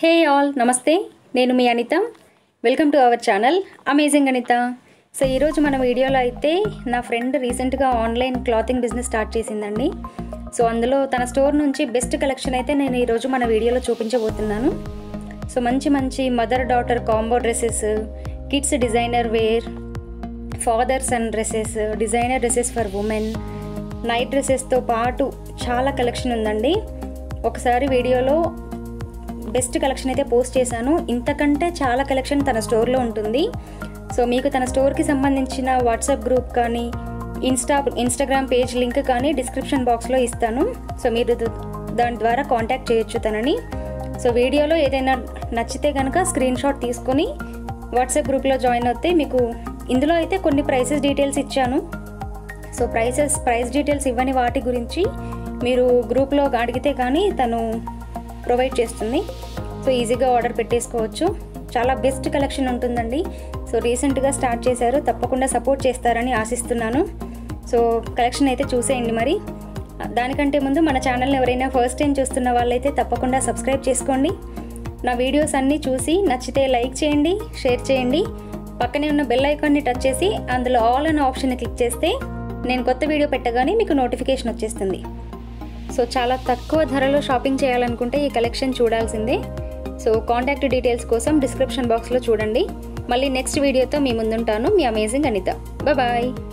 హే all నమస్తే నేను మీ Anitha welcome to our channel amazing Anitha so ఈరోజు మన వీడియోలో అయితే నా ఫ్రెండ్ రీసెంట్గా ఆన్లైన్ క్లాతింగ్ బిజినెస్ స్టార్ట్ చేసిందండి సో అందులో తన స్టోర్ నుంచి బెస్ట్ కలెక్షన్ అయితే నేను ఈరోజు మన వీడియోలో చూపించబోతున్నాను సో మంచి మంచి mother daughter combo dresses kids designer wear fathers and dresses designer dresses for women night డ్రెస్సెస్తో పాటు చాలా కలెక్షన్ ఉందండి ఒకసారి వీడియోలో బెస్ట్ కలెక్షన్ అయితే పోస్ట్ చేశాను ఇంతకంటే చాలా కలెక్షన్ తన స్టోర్లో ఉంటుంది సో మీకు తన స్టోర్కి సంబంధించిన వాట్సాప్ గ్రూప్ కానీ ఇన్స్టా ఇన్స్టాగ్రామ్ పేజ్ లింక్ కానీ డిస్క్రిప్షన్ బాక్స్లో ఇస్తాను సో మీరు ద- దాని ద్వారా కాంటాక్ట్ చేయొచ్చు తనని సో వీడియోలో ఏదైనా నచ్చితే కనుక స్క్రీన్ షాట్ తీసుకొని వాట్సాప్ గ్రూప్లో జాయిన్ అవుతే మీకు ఇందులో అయితే కొన్ని ప్రైసెస్ డీటెయిల్స్ ఇచ్చాను సో ప్రైసెస్ ప్రైస్ డీటెయిల్స్ ఇవ్వని వాటి గురించి మీరు గ్రూప్లో అడిగితే కానీ తను ప్రొవైడ్ చేస్తుంది సో ఈజీగా ఆర్డర్ పెట్టేసుకోవచ్చు చాలా బెస్ట్ కలెక్షన్ ఉంటుందండి సో రీసెంట్గా స్టార్ట్ చేశారు తప్పకుండా సపోర్ట్ చేస్తారని ఆశిస్తున్నాను సో కలెక్షన్ అయితే చూసేయండి మరి దానికంటే ముందు మన ఛానల్ని ఎవరైనా ఫస్ట్ టైం చూస్తున్న వాళ్ళైతే తప్పకుండా సబ్స్క్రైబ్ చేసుకోండి నా వీడియోస్ అన్నీ చూసి నచ్చితే లైక్ చేయండి షేర్ చేయండి పక్కనే ఉన్న బెల్ ఐకాన్ని టచ్ చేసి అందులో ఆల్ అనే ఆప్షన్ని క్లిక్ చేస్తే నేను కొత్త వీడియో పెట్టగానే మీకు నోటిఫికేషన్ వచ్చేస్తుంది సో చాలా తక్కువ ధరలో షాపింగ్ చేయాలనుకుంటే ఈ కలెక్షన్ చూడాల్సిందే సో కాంటాక్ట్ డీటెయిల్స్ కోసం డిస్క్రిప్షన్ బాక్స్లో చూడండి మళ్ళీ నెక్స్ట్ వీడియోతో మీ ముందుంటాను మీ అమేజింగ్ అనిత బాయ్